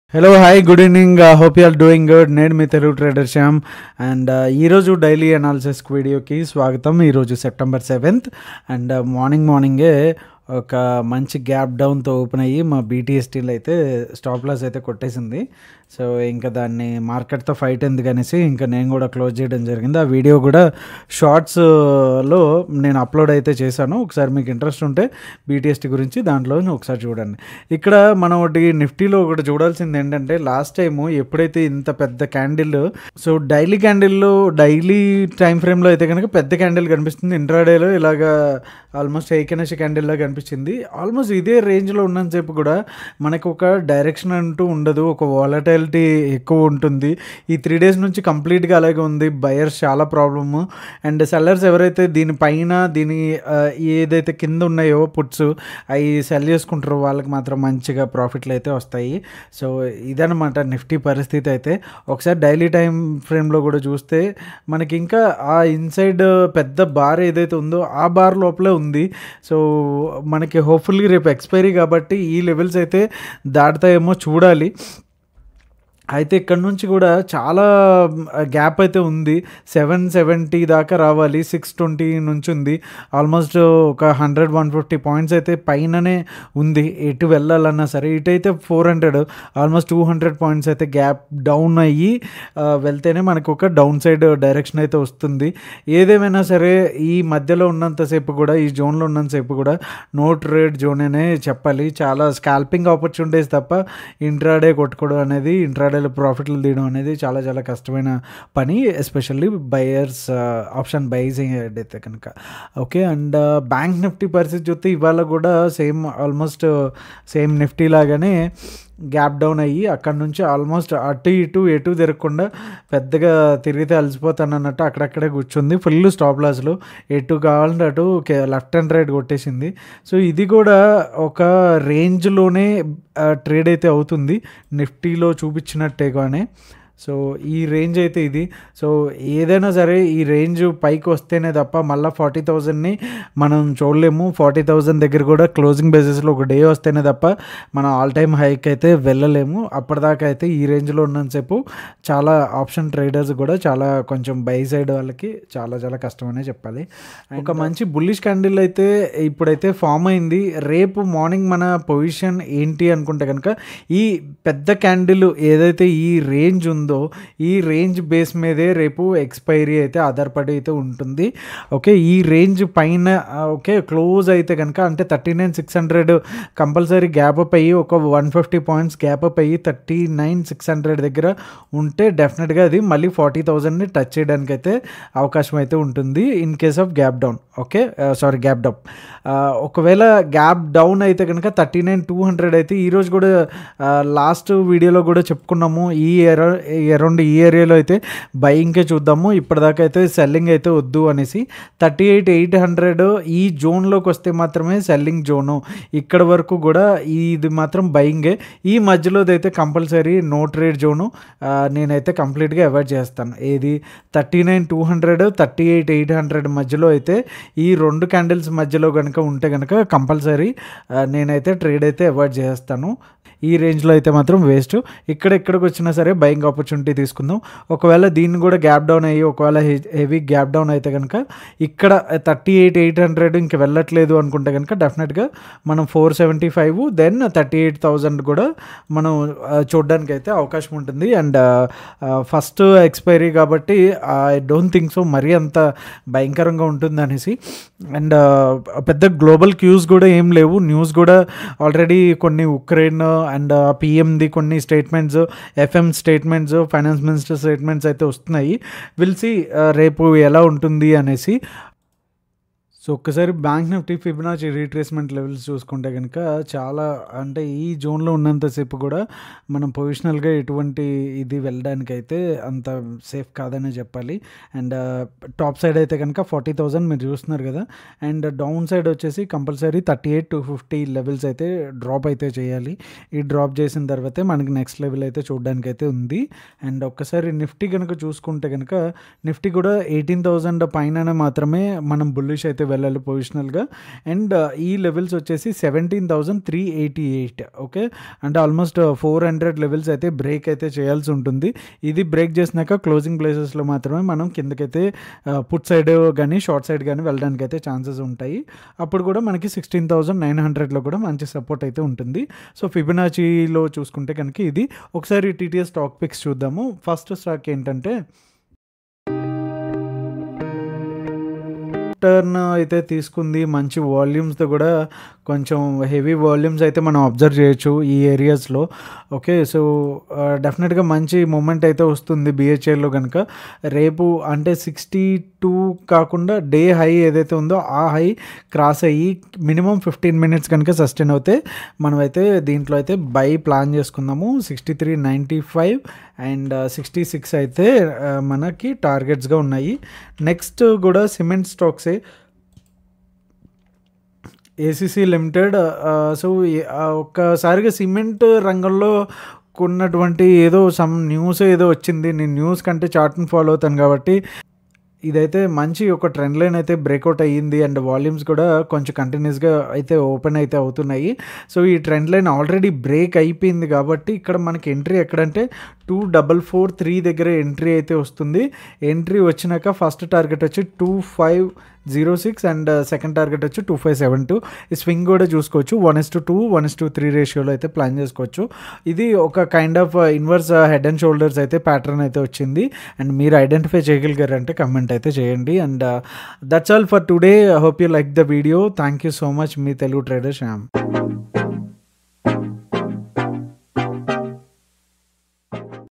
hello hi good evening hope you are doing good నేను మీ Telugu trader Shyam and ఈరోజు daily analysis వీడియోకి స్వాగతం ఈరోజు సెప్టెంబర్ సెవెంత్ అండ్ మార్నింగ్ మార్నింగే ఒక మంచి గ్యాప్ డౌన్తో ఓపెన్ అయ్యి మా బీటీఎస్టీలో అయితే స్టాప్ లాస్ అయితే కొట్టేసింది సో ఇంకా దాన్ని మార్కెట్తో ఫైట్ ఎందుకు అనేసి ఇంకా నేను కూడా క్లోజ్ చేయడం జరిగింది ఆ వీడియో కూడా షార్ట్స్లో నేను అప్లోడ్ అయితే చేశాను ఒకసారి మీకు ఇంట్రెస్ట్ ఉంటే బీటీఎస్టీ గురించి దాంట్లో ఒకసారి చూడండి ఇక్కడ మనం ఒకటి నిఫ్టీలో ఒకటి చూడాల్సింది ఏంటంటే లాస్ట్ టైము ఎప్పుడైతే ఇంత పెద్ద క్యాండిల్ సో డైలీ క్యాండిల్లో డైలీ టైం ఫ్రేమ్లో అయితే కనుక పెద్ద క్యాండిల్ కనిపిస్తుంది ఇంట్రాడేలో ఇలాగా ఆల్మోస్ట్ ఏకనశ క్యాండిల్లా కనిపించింది ఆల్మోస్ట్ ఇదే రేంజ్లో ఉన్నంతసేపు కూడా మనకు ఒక డైరెక్షన్ అంటూ ఉండదు ఒక వాలటైలిటీ ఎక్కువ ఉంటుంది ఈ త్రీ డేస్ నుంచి కంప్లీట్గా అలాగే ఉంది బయర్స్ చాలా ప్రాబ్లము అండ్ సెల్లర్స్ ఎవరైతే దీనిపైన దీని ఆ, ఏదైతే కింద ఉన్నాయో పుట్స్ అవి సెల్ చేసుకుంటారో వాళ్ళకి మాత్రం మంచిగా ప్రాఫిట్లు అయితే వస్తాయి సో ఇదనమాట నిఫ్టీ పరిస్థితి అయితే ఒకసారి డైలీ టైం ఫ్రేమ్లో కూడా చూస్తే మనకి ఇంకా ఆ ఇన్సైడ్ పెద్ద బార్ ఏదైతే ఉందో ఆ బార్ లోపలే ఉంది సో మనకి హోప్ఫుల్లీ రేపు ఎక్స్పైరీ కాబట్టి ఈ లెవెల్స్ అయితే దాటుతాయేమో చూడాలి అయితే ఇక్కడ నుంచి కూడా చాలా గ్యాప్ అయితే ఉంది సెవెన్ సెవెంటీ దాకా రావాలి సిక్స్ ట్వంటీ నుంచి ఉంది ఆల్మోస్ట్ ఒక హండ్రెడ్ వన్ ఫిఫ్టీ పాయింట్స్ అయితే పైననే ఉంది ఎటు వెళ్ళాలన్నా సరే ఇటైతే four hundred almost two hundred points అయితే గ్యాప్ డౌన్ అయ్యి ఆ, వెళ్తేనే మనకు ఒక డౌన్ సైడ్ డైరెక్షన్ అయితే వస్తుంది ఏదేమైనా సరే ఈ మధ్యలో ఉన్నంతసేపు కూడా ఈ జోన్లో ఉన్నంతసేపు కూడా నో ట్రేడ్ జోన్ అనే చెప్పాలి చాలా స్కాల్పింగ్ ఆపర్చునిటీస్ తప్ప ఇంట్రాడే కొట్టుకోవడం అనేది ఇంట్రాడేలో ప్రాఫిట్లు తీయడం అనేది చాలా చాలా కష్టమైన పని ఎస్పెషల్లీ బయర్స్ ఆప్షన్ బైజ్ అయితే కనుక ఓకే అండ్ బ్యాంక్ నిఫ్టీ పరిస్థితి చూస్తే ఇవాళ కూడా సేమ్ ఆల్మోస్ట్ సేమ్ నిఫ్టీ లాగానే గ్యాప్ డౌన్ అయ్యి అక్కడ నుంచి ఆల్మోస్ట్ అటు ఇటు ఎటు తిరగకుండా పెద్దగా తిరిగితే అలసిపోతాను అన్నట్టు అక్కడక్కడే కూర్చుంది ఫుల్ స్టాప్ లాస్లో ఎటు కావాలంటే అటు లెఫ్ట్ అండ్ రైట్ కొట్టేసింది సో ఇది కూడా ఒక రేంజ్లోనే ట్రేడ్ అయితే అవుతుంది నిఫ్టీలో చూపించినట్టేగానే సో ఈ రేంజ్ అయితే ఇది సో ఏదైనా సరే ఈ రేంజ్ పైకి వస్తేనే తప్ప మళ్ళీ ఫార్టీ థౌజండ్ని మనం చూడలేము ఫార్టీ థౌజండ్ దగ్గర కూడా క్లోజింగ్ బేసిస్లో ఒక డే వస్తేనే తప్ప మనం ఆల్ టైమ్ హైక్ అయితే వెళ్ళలేము అప్పటిదాకా అయితే ఈ రేంజ్లో ఉన్నంతసేపు చాలా ఆప్షన్ ట్రేడర్స్ కూడా చాలా కొంచెం బై సైడ్ వాళ్ళకి చాలా చాలా కష్టమనే చెప్పాలి ఒక మంచి బుల్లిష్ క్యాండిల్ అయితే ఇప్పుడైతే ఫామ్ అయింది రేపు మార్నింగ్ మన పొజిషన్ ఏంటి అనుకుంటే కనుక ఈ పెద్ద క్యాండిల్ ఏదైతే ఈ రేంజ్ ఉందో ఈ రేంజ్ బేస్ మీదే రేపు ఎక్స్పైరీ అయితే ఆధారపడి అయితే ఉంటుంది ఓకే ఈ రేంజ్ పైన ఆ, ఓకే క్లోజ్ అయితే కనుక అంటే thirty nine six hundred compulsory gap up అయ్యి ఒక one fifty points gap up అయ్యి థర్టీ నైన్ సిక్స్ హండ్రెడ్ దగ్గర ఉంటే డెఫినెట్గా అది మళ్ళీ ఫార్టీ థౌజండ్ని టచ్ చేయడానికి అయితే అవకాశం అయితే ఉంటుంది in case of gap down okay sorry gap down ఒకవేళ గ్యాప్ డౌన్ అయితే కనుక థర్టీ నైన్ టూ హండ్రెడ్ అయితే ఈరోజు కూడా లాస్ట్ వీడియోలో కూడా చెప్పుకున్నాము ఈ అరౌండ్ ఈ ఏరియాలో అయితే బయింగ్కే చూద్దాము ఇప్పటిదాకా అయితే సెల్లింగ్ అయితే వద్దు అనేసి థర్టీ ఎయిట్ ఎయిట్ హండ్రెడ్ ఈ జోన్లోకి వస్తే మాత్రమే సెల్లింగ్ జోను ఇక్కడ వరకు కూడా ఇది మాత్రం బయింగే ఈ మధ్యలో అయితే కంపల్సరీ నో ట్రేడ్ జోను ఆ, నేనైతే కంప్లీట్గా అవాయిడ్ చేస్తాను ఏది thirty nine two hundred thirty eight eight hundred మధ్యలో అయితే ఈ రెండు క్యాండిల్స్ మధ్యలో కనుక ఉంటే కనుక కంపల్సరీ నేనైతే ట్రేడ్ అయితే అవాయిడ్ చేస్తాను ఈ రేంజ్లో అయితే మాత్రం వేస్ట్ ఇక్కడ ఇక్కడికి వచ్చినా సరే బయింగ్ ఆపర్చునిటీ తీసుకుందాం ఒకవేళ దీన్ని కూడా గ్యాప్ డౌన్ అయ్యి ఒకవేళ హెవీ గ్యాప్ డౌన్ అయితే కనుక ఇక్కడ థర్టీ ఎయిట్ ఎయిట్ హండ్రెడ్ ఇంక వెళ్ళట్లేదు అనుకుంటే కనుక డెఫినెట్గా మనం four seventy five then thirty eight thousand కూడా మనం ఆ, చూడడానికి అయితే అవకాశం ఉంటుంది అండ్ ఫస్ట్ ఎక్స్పైరీ కాబట్టి ఐ డోంట్ థింక్ సో మరీ అంత భయంకరంగా ఉంటుంది అనేసి అండ్ పెద్ద గ్లోబల్ క్యూస్ కూడా ఏం లేవు న్యూస్ కూడా ఆల్రెడీ కొన్ని ఉక్రెయిన్ అండ్ పిఎంది కొన్ని statements FM statements finance minister statements అయితే వస్తున్నాయి విల్సి రేపు ఎలా ఉంటుంది అనేసి సో ఒక్కసారి Bank Nifty Fibonacci retracement levels చూసుకుంటే కనుక చాలా అంటే ఈ జోన్లో ఉన్నంతసేపు కూడా మనం పొజిషనల్గా ఎటువంటి ఇది వెళ్ళడానికి అయితే అంత సేఫ్ కాదనే చెప్పాలి అండ్ టాప్ సైడ్ అయితే కనుక ఫార్టీ థౌజండ్ మీరు చూస్తున్నారు కదా అండ్ డౌన్ సైడ్ వచ్చేసి compulsory thirty eight two fifty levels అయితే డ్రాప్ అయితే చేయాలి ఈ డ్రాప్ చేసిన తర్వాతే మనకి నెక్స్ట్ లెవెల్ అయితే చూడడానికి అయితే ఉంది అండ్ ఒక్కసారి నిఫ్టీ కనుక చూసుకుంటే కనుక నిఫ్టీ కూడా ఎయిటీన్ థౌజండ్ పైన మాత్రమే మనం బుల్లిష్ అయితే వెళ్ళాలి పొజిషనల్గా అండ్ ఈ లెవెల్స్ వచ్చేసి seventeen thousand three eighty eight okay అంటే ఆల్మోస్ట్ ఫోర్ హండ్రెడ్ లెవెల్స్ అయితే బ్రేక్ అయితే చేయాల్సి ఉంటుంది ఇది బ్రేక్ చేసినాక క్లోజింగ్ ప్లేసెస్లో మాత్రమే మనం కిందకైతే పుట్ సైడ్ కానీ షార్ట్ సైడ్ కానీ వెళ్ళడానికి అయితే ఛాన్సెస్ ఉంటాయి అప్పుడు కూడా మనకి సిక్స్టీన్ థౌజండ్ నైన్ హండ్రెడ్లో కూడా మంచి సపోర్ట్ అయితే ఉంటుంది సో ఫిబినాచీలో చూసుకుంటే కనుక ఇది ఒకసారి టీటీఎస్ స్టాక్ పిక్స్ చూద్దాము ఫస్ట్ స్టాక్ ఏంటంటే టర్న్ అయితే తీసుకుంది మంచి వాల్యూమ్స్తో కూడా కొంచెం హెవీ వాల్యూమ్స్ అయితే మనం అబ్జర్వ్ చేయొచ్చు ఈ ఏరియాస్లో ఓకే సో డెఫినెట్గా మంచి మూమెంట్ అయితే వస్తుంది బిహెచ్ఏలో కనుక రేపు అంటే సిక్స్టీ టూ కాకుండా డే హై ఏదైతే ఉందో ఆ హై క్రాస్ అయ్యి మినిమం ఫిఫ్టీన్ మినిట్స్ కనుక సస్టైన్ అవుతే మనమైతే దీంట్లో అయితే బై ప్లాన్ చేసుకుందాము sixty three ninety five and sixty six అయితే మనకి టార్గెట్స్గా ఉన్నాయి నెక్స్ట్ కూడా సిమెంట్ స్టాక్సే ఏసీసీ లిమిటెడ్ సో ఒక్కసారిగా సిమెంట్ రంగంలో కొన్నటువంటి ఏదో సమ్ న్యూస్ ఏదో వచ్చింది నేను న్యూస్ కంటే చార్ట్ని ఫాలో అవుతాను కాబట్టి ఇదైతే మంచి ఒక ట్రెండ్ లైన్ అయితే బ్రేక్అవుట్ అయ్యింది అండ్ వాల్యూమ్స్ కూడా కొంచెం కంటిన్యూస్గా అయితే ఓపెన్ అయితే అవుతున్నాయి సో ఈ ట్రెండ్ లైన్ ఆల్రెడీ బ్రేక్ అయిపోయింది కాబట్టి ఇక్కడ మనకి ఎంట్రీ ఎక్కడంటే టూ డబల్ ఫోర్ త్రీ దగ్గర ఎంట్రీ అయితే వస్తుంది ఎంట్రీ వచ్చినాక ఫస్ట్ టార్గెట్ వచ్చి two five zero six and second target వచ్చి టూ ఫైవ్ సెవెన్ టూ ఈ స్వింగ్ కూడా చూసుకోవచ్చు one is to two one is to three రేషియోలో అయితే ప్లాన్ చేసుకోవచ్చు ఇది ఒక kind of inverse head and shoulders అయితే ప్యాటర్న్ అయితే వచ్చింది అండ్ మీరు ఐడెంటిఫై చేయగలిగారంటే కమెంట్ అయితే చేయండి and that's all for today hope you like the video thank you so much మీ తెలుగు ట్రేడర్ శ్యామ్